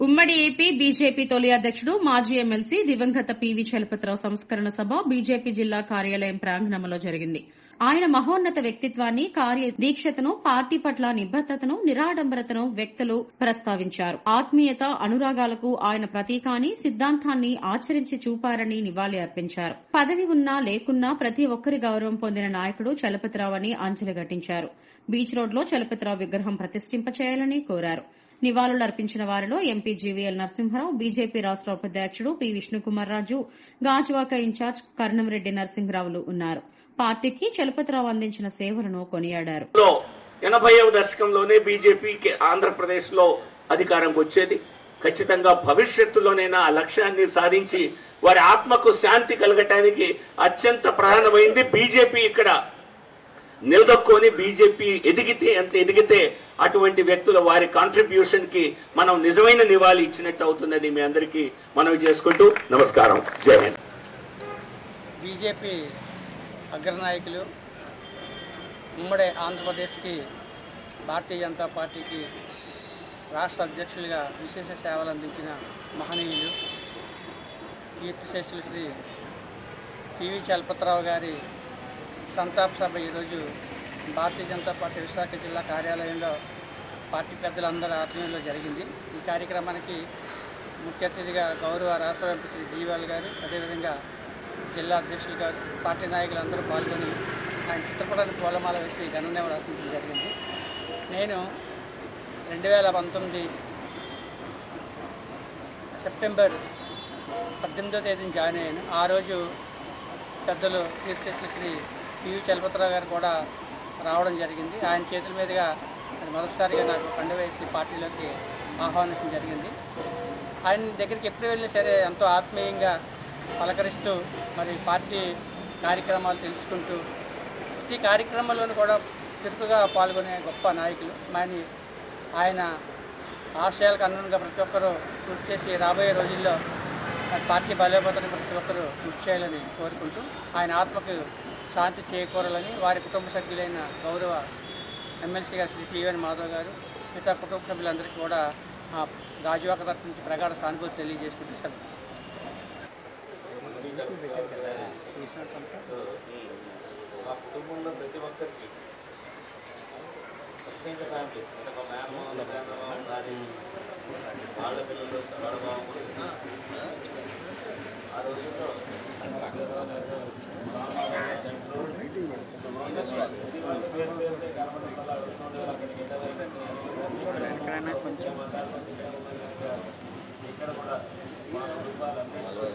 ఉమ్మడి AP BJP తొలి అధ్యక్షుడు మాజీ ఎమ్మెల్సీ దివంగత పివి చలపతిరావు సంస్కరణ సభ బీజేపీ జిల్లా కార్యాలయం ప్రాంగణంలో జరిగింది ఆయన మహోన్నత వ్యక్తిత్వాన్ని కార్య దీక్షతను పార్టీ పట్ల నిబద్దతను నిరాడంబరతను వ్యక్తులు ప్రస్తావించారు ఆత్మీయత అనురాగాలకు ఆయన ప్రతీకాని సిద్ధాంతాన్ని ఆచరించి చూపారని నివాళి అర్పించారు పదవి ఉన్నా లేకున్నా ప్రతి ఒక్కరి గౌరవం పొందిన నాయకుడు చలపతిరావు అని అంజలి ఘటించారు బీచ్ రోడ్లో చలపతిరావు విగ్రహం ప్రతిష్ఠింపచేయాలని కోరారు నివాళులర్పించిన వారిలో ఎంపీ జీవీఎల్ నరసింహారావు బీజేపీ రాష్ట ఉపాధ్యక్షుడు పి విష్ణుకుమార్ రాజు గాజువాక ఇన్ఛార్జ్ కర్ణంరెడ్డి నరసింహరావులు ఉన్నారు పార్టీకి చలపతిరావు అందించిన సేవలను కొనియాడారు లో ఎనభైవ దశకంలోనే బీజేపీ ఆంధ్రప్రదేశ్ లో అధికారంకి వచ్చేది ఖచ్చితంగా భవిష్యత్తులోనైనా ఆ లక్ష్యాన్ని సాధించి వారి ఆత్మకు శాంతి కలగటానికి అత్యంత ప్రధానమైంది బీజేపీ ఇక్కడ నిలదొక్కుని బీజేపీ ఎదిగితే ఎంత ఎదిగితే అటువంటి వ్యక్తుల వారి కాంట్రిబ్యూషన్ కి మనం నిజమైన నివాళి ఇచ్చినట్టు అవుతుందని మీ అందరికీ మనవి చేసుకుంటూ నమస్కారం జై హింద్ బీజేపీ అగ్రనాయకులు ఉమ్మడి ఆంధ్రప్రదేశ్కి భారతీయ జనతా పార్టీకి రాష్ట్ర అధ్యక్షులుగా విశేష సేవలు అందించిన మహనీయులు కీర్తిశేషులు శ్రీ పివి చలపతిరావు గారి సంతాప సభ ఈరోజు భారతీయ జనతా పార్టీ విశాఖ జిల్లా కార్యాలయంలో పార్టీ పెద్దలందరి ఆధ్వర్యంలో జరిగింది ఈ కార్యక్రమానికి ముఖ్య అతిథిగా గౌరవ రాష్ట్ర ఎంపీ శ్రీ జీవాల్ గారు అదేవిధంగా జిల్లా అధ్యక్షులు గారు పార్టీ నాయకులందరూ పాల్గొని ఆయన చిత్రపటానికి పూలమాల వేసి ఘననేవలు అర్పించడం జరిగింది నేను రెండు వేల పంతొమ్మిది సెప్టెంబర్ పద్దెనిమిదో తేదీన జాయిన్ అయ్యాను ఆ రోజు పెద్దలు కీర్తిశేషులు శ్రీ పివి చలపతిరావు గారు కూడా రావడం జరిగింది ఆయన చేతుల మీదుగా అది మొదటిసారిగా నాకు పండు వేసి పార్టీలోకి ఆహ్వానించడం జరిగింది ఆయన దగ్గరికి ఎప్పుడు వెళ్ళినా సరే ఎంతో ఆత్మీయంగా పలకరిస్తూ మరి పార్టీ కార్యక్రమాలు తెలుసుకుంటూ ప్రతి కార్యక్రమంలోనూ కూడా చురుకుగా పాల్గొనే గొప్ప నాయకులు మరి ఆయన ఆశయాలకు అనుగుణంగా ప్రతి ఒక్కరూ కృషి చేసి రాబోయే రోజుల్లో మరి పార్టీ బలోపేతాన్ని ప్రతి ఒక్కరూ కృషి చేయాలని కోరుకుంటూ ఆయన ఆత్మకు శాంతి చేకూరాలని వారి కుటుంబ సభ్యులైన గౌరవ ఎమ్మెల్సీ గారు శ్రీ పివన్ మాధవ్ గారు మిగతా కుటుంబ సభ్యులందరికీ కూడా ఆ గాజువాక తరఫు నుంచి ప్రగాఢ సానుభూతి తెలియజేసుకుంటూ సెలవు మా కుటుంబంలో ప్రతి ఒక్కరికి ఎక్స్చేంజ్ ఫ్యామిలీస్ అంటే మా మేమ నాన్న భార్య వాళ్ళ పిల్లలు వాళ్ళ బాబు ఆ రోజుల్లో కొంచెం ఇక్కడ కూడా మా కుటుంబాలన్నీ